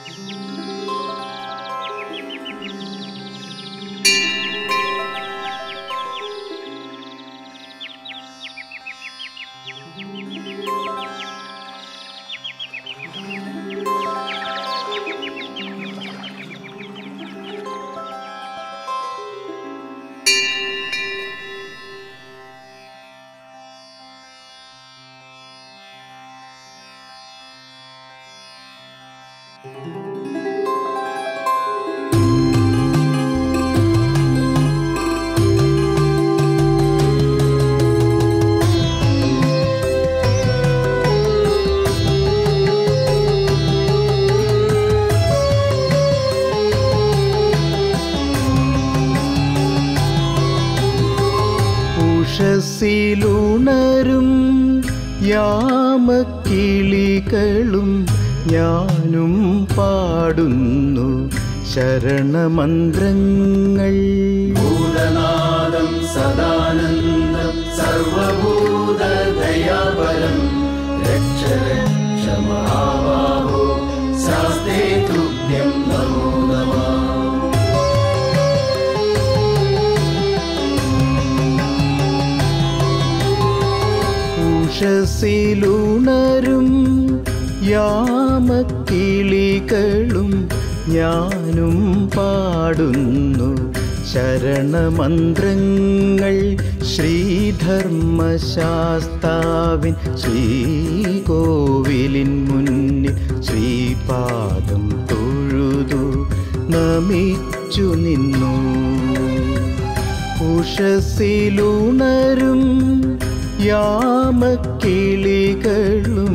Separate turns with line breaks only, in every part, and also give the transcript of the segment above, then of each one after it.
ഉഷസിലുണരും യാമക്കിളികളും ഞാനും പാടുന്നു ശരണമന്ത്രങ്ങൾ
ഭൂതനാദം സദാനന്ദം സർവഭൂതദയാപരം രക്ഷ രക്ഷ മഹാബാഹോ ശാസ്തേ തുഭ്യം നമോ നമഃ
ഉഷസിലുണരും യാമക്കിളികളും ഞാനും പാടുന്നു ശരണമന്ത്രങ്ങൾ ശ്രീധർമ്മശാസ്താവിൻ ശ്രീകോവിലിൻ മുന്നിൽ ശ്രീപാദം തൊഴുതു നമിച്ചു നിന്നു ഉഷസിലുണരും യാമക്കിളികളും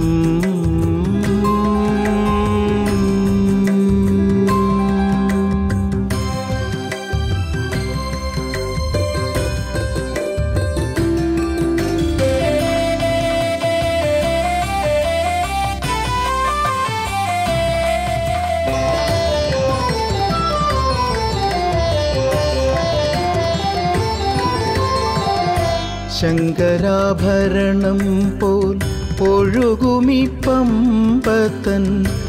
ശങ്കരാഭരണം പോൽ ഒഴുകുമി പമ്പത്തൻ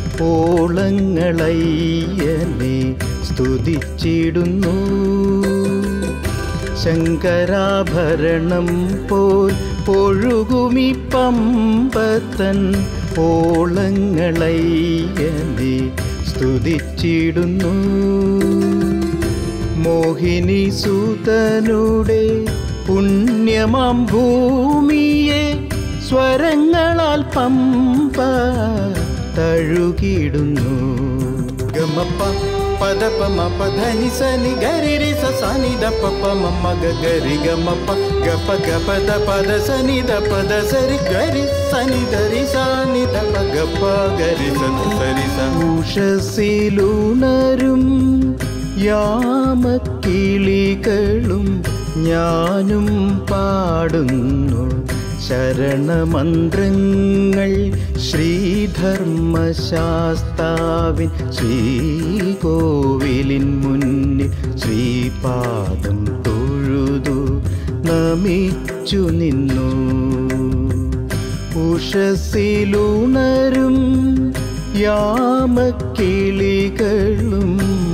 ഓളങ്ങളയ്യനെ സ്തുതിച്ചിടുന്നു ശങ്കരാഭരണം പോൽ ഒഴുകുമി പമ്പത്തൻ ഓളങ്ങളയ്യനെ സ്തുതിച്ചിടുന്നു മോഹിനി സൂതനുടെ പുണ്യമാം ഭൂമിയെ സ്വരങ്ങളാൽ പമ്പ തഴുകിടുന്നു ഗമപ്പ പദപ മപ ധനി സനി ഗരി രി സ സനി ദ പ മമ്മ ഗ ഗരി ഗമപ്പ ഗപ ഗപ ദ പദ സനി ദ പദ സരി ഗരി സനി ദരി സനി ദ പ ഗപ ഗരി സ ധ സരി സ ഉഷസിലുണരും യാമക്കിളികളും ഞാനും പാടുന്നു ശരണമന്ത്രങ്ങൾ ശ്രീധർമ്മശാസ്താവിൻ ശ്രീകോവിലിൻ മുന്നിൽ ശ്രീപാദം തൊഴുതു നമിച്ചു നിന്നു ഉഷസിലുണരും യാമക്കിളികളും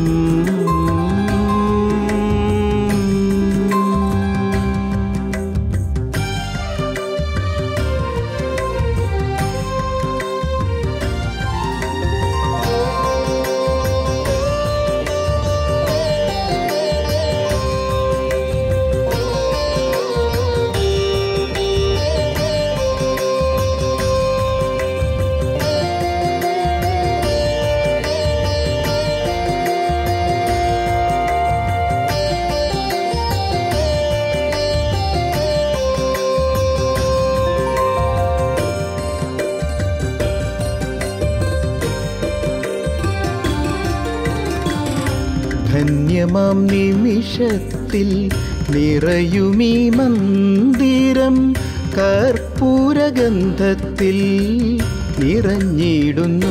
ധന്യമാം നിമിഷത്തിൽ നിറയുമീ മന്ദിരം കർപ്പൂരഗന്ധത്തിൽ നിറഞ്ഞിടുന്നു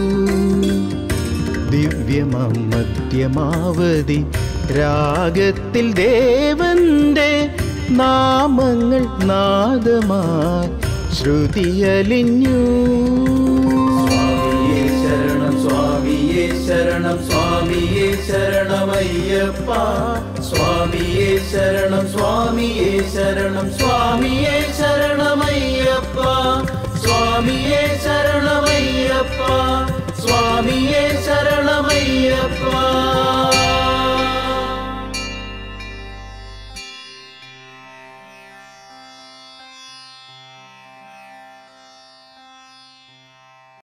ദിവ്യമാം മധ്യമാവതി രാഗത്തിൽ ദേവന്റെ നാമങ്ങൾ നാദമായി ശ്രുതിയലിഞ്ഞു
ശരണം സ്വാമിയേ ശരണം സ്വാമിയേ ശരണമയ്യപ്പ സ്വാമിയേ ശരണം സ്വാമിയേ ശരണം സ്വാമിയേ ശരണമയ്യപ്പ സ്വാമിയേ ശരണമയ്യപ്പ സ്വാമിയേ ശരണ